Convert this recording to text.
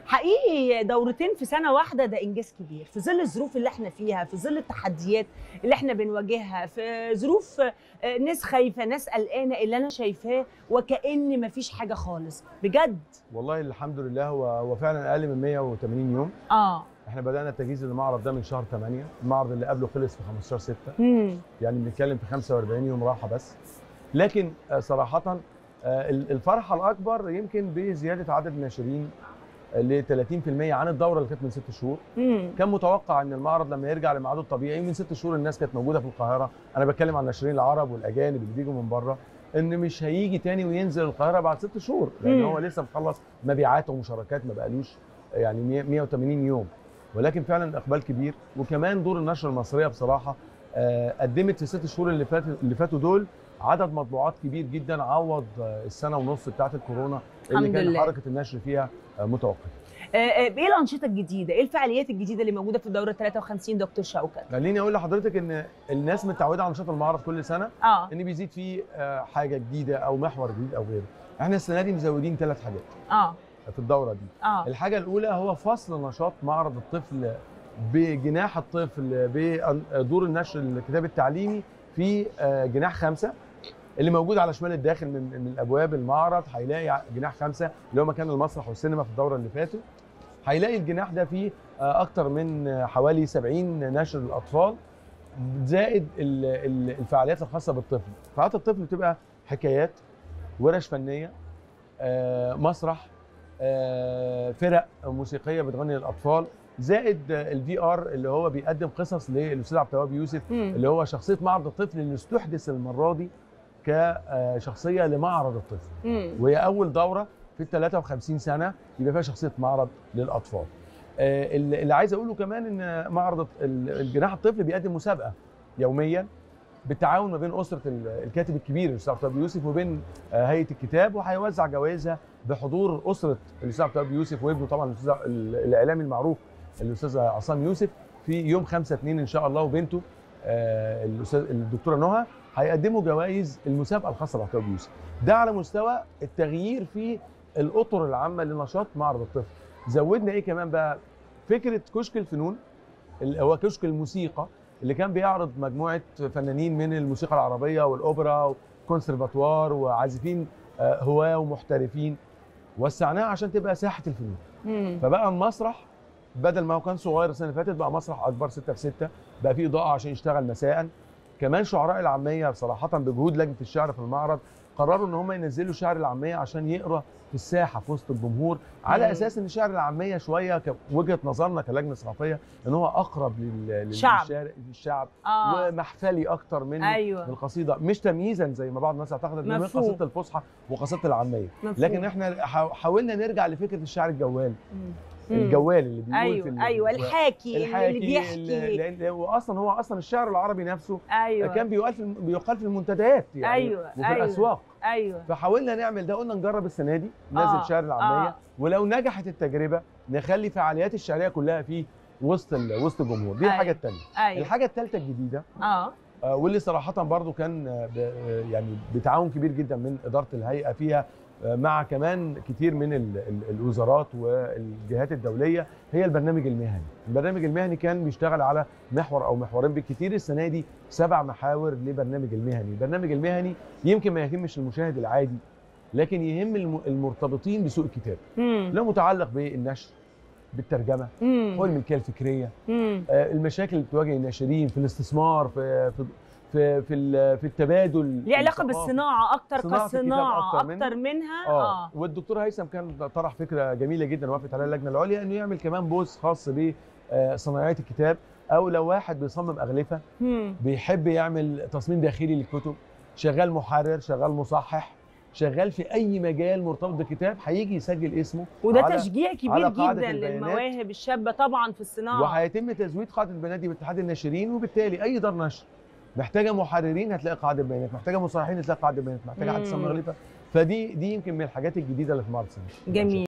حقيقي دورتين في سنه واحده ده انجاز كبير في ظل الظروف اللي احنا فيها في ظل التحديات اللي احنا بنواجهها في ظروف آه، ناس خايفه ناس قلقانه اللي انا شايفاه وكأن مفيش حاجه خالص بجد والله الحمد لله هو هو فعلا اقل من 180 يوم اه احنا بدانا التجهيز للمعرض ده من شهر 8 المعرض اللي قبله خلص في 15 6 امم يعني بنتكلم في 45 يوم راحه بس لكن آه، صراحه آه، ال- الفرحه الاكبر يمكن بزياده عدد الناشرين آه، ل 30% عن الدوره اللي كانت من ست شهور امم كان متوقع ان المعرض لما يرجع لميعاده الطبيعي من ست شهور الناس كانت موجوده في القاهره انا بتكلم عن الناشرين العرب والاجانب اللي بيجوا من بره ان مش هيجي تاني وينزل القاهره بعد ست شهور لان مم. هو لسه مخلص مبيعات ومشاركات ما بقالوش يعني 100 180 يوم ولكن فعلا اقبال كبير وكمان دور النشر المصريه بصراحه آه، قدمت في الست شهور اللي فاتوا اللي فاتوا دول عدد مطبوعات كبير جدا عوض آه، السنه ونص بتاعت الكورونا اللي الحمد كان لله. حركه النشر فيها آه، متوقفه آه، آه، ايه الانشطه الجديده ايه الفعاليات الجديده اللي موجوده في الدوره 53 دكتور شوكت خليني اقول لحضرتك ان الناس متعوده على نشاط المعرض كل سنه اه ان بيزيد فيه آه، حاجه جديده او محور جديد او غيره احنا السنه دي مزودين ثلاث حاجات اه في الدوره دي اه الحاجه الاولى هو فصل نشاط معرض الطفل بجناح الطفل بدور النشر الكتاب التعليمي في آه، جناح خمسة اللي موجود على شمال الداخل من من الابواب المعرض هيلاقي ع- جناح خمسة اللي هو مكان المسرح والسينما في الدوره اللي فاتت هيلاقي الجناح ده فيه آه، اكتر من آه، حوالي 70 نشر للاطفال زائد ال- ال- الفعاليات الخاصه بالطفل فعاليات الطفل بتبقى حكايات ورش فنيه آه، مسرح آه، فرق موسيقيه بتغني للاطفال زائد الفي ار اللي هو بيقدم قصص للاستاذ عبد التواب يوسف مم. اللي هو شخصيه معرض الطفل اللي استحدث المره دي كشخصيه لمعرض الطفل مم. وهي اول دوره في ال 53 سنه يبقى فيها شخصيه معرض للاطفال. آه، اللي اللي عايز اقوله كمان ان معرض ال- الجناح الطفل بيقدم مسابقه يوميا بالتعاون ما بين اسره ال- الكاتب الكبير الاستاذ عبد التواب يوسف وبين آه، هيئه الكتاب وهيوزع جوائزها بحضور اسره الاستاذ عبد التواب يوسف وابنه طبعا الاستاذ ال- الاعلامي المعروف الاستاذ عصام يوسف في يوم 5 2 ان شاء الله وبنته آه، الاستاذ الدكتوره نهى هيقدموا جوائز المسابقه الخاصه بعبد التواب يوسف ده على مستوى التغيير في الاطر العامه لنشاط معرض الطفل زودنا ايه كمان بقى فكره كشك الفنون اللي هو كشك الموسيقى اللي كان بيعرض مجموعه فنانين من الموسيقى العربيه والاوبرا وكونسرفاتوار وعازفين آه، هواه ومحترفين وسعناها عشان تبقى ساحه الفنون مم. فبقى المسرح بدل ما هو كان صغير السنه اللي فاتت بقى مسرح اكبر 6 في 6 بقى فيه اضاءه عشان يشتغل مساء كمان شعراء العاميه صراحه بجهود لجنه الشعر في المعرض قرروا ان هم ينزلوا شعر العاميه عشان يقرا في الساحه في وسط الجمهور على مم. اساس ان شعر العاميه شويه كوجهه نظرنا كلجنه ثقافيه ان هو اقرب لل- شعب. للشارع- للشعب اه ومحفلي اكتر من ايوه القصيده مش تمييزا زي ما بعض الناس اعتقدت إن من مفهوم. قصيده الفصحى وقصيده العاميه مفهوم. لكن احنا حا- حاولنا نرجع لفكره الشعر الجوال مم. الجوال اللي بيقول ايوه في ال- ايوه في- الحاكي, اللي الحاكي بيحكي اللي- لأن هو اصلا هو اصلا الشعر العربي نفسه ايوه كان بيقال في الم- بيقال في المنتديات يعني أيوة، وفي أيوة. الاسواق ايوه فحاولنا نعمل ده قلنا نجرب السنه دي ننزل آه، شعر العاميه آه. ولو نجحت التجربه نخلي فعاليات الشعريه كلها في وسط ال- وسط الجمهور دي أيوة. الحاجه الثانيه ايوه الحاجه الثالثه الجديده اه آه، واللي صراحة برضو كان آه، ب- آه، يعني بتعاون كبير جدا من إدارة الهيئة فيها آه، مع كمان كتير من ال- ال- الوزارات والجهات الدولية هي البرنامج المهني البرنامج المهني كان بيشتغل على محور أو محورين بالكتير السنة دي سبع محاور لبرنامج المهني البرنامج المهني يمكن ما يهمش المشاهد العادي لكن يهم الم- المرتبطين بسوق الكتاب امم له متعلق بالنشر بالترجمة امم والملكية الفكرية امم آه، المشاكل اللي بتواجه الناشرين في الاستثمار في في في في, ال- في التبادل ليه علاقه الثقافي. بالصناعه اكتر صناعة الكتاب كصناعه أكتر اكتر, منه. منها اه اه والدكتور هيثم كان طرح فكره جميله جدا وافقت عليها اللجنه العليا انه يعمل كمان بوث خاص بصناعات الكتاب او لو واحد بيصمم اغلفه مم. بيحب يعمل تصميم داخلي للكتب شغال محرر شغال مصحح شغال في اي مجال مرتبط بالكتاب هيجي يسجل اسمه وده على- تشجيع كبير على قاعدة جدا البيانات. للمواهب الشابه طبعا في الصناعه وهيتم تزويد قاعده البيانات دي باتحاد الناشرين وبالتالي اي دار نشر محتاجه محررين هتلاقي قاعده بيانات محتاجه مصححين هتلاقي قاعده بيانات محتاجه حد يصمم مم. اغلفه فدي دي يمكن من الحاجات الجديده اللي في مارس جميل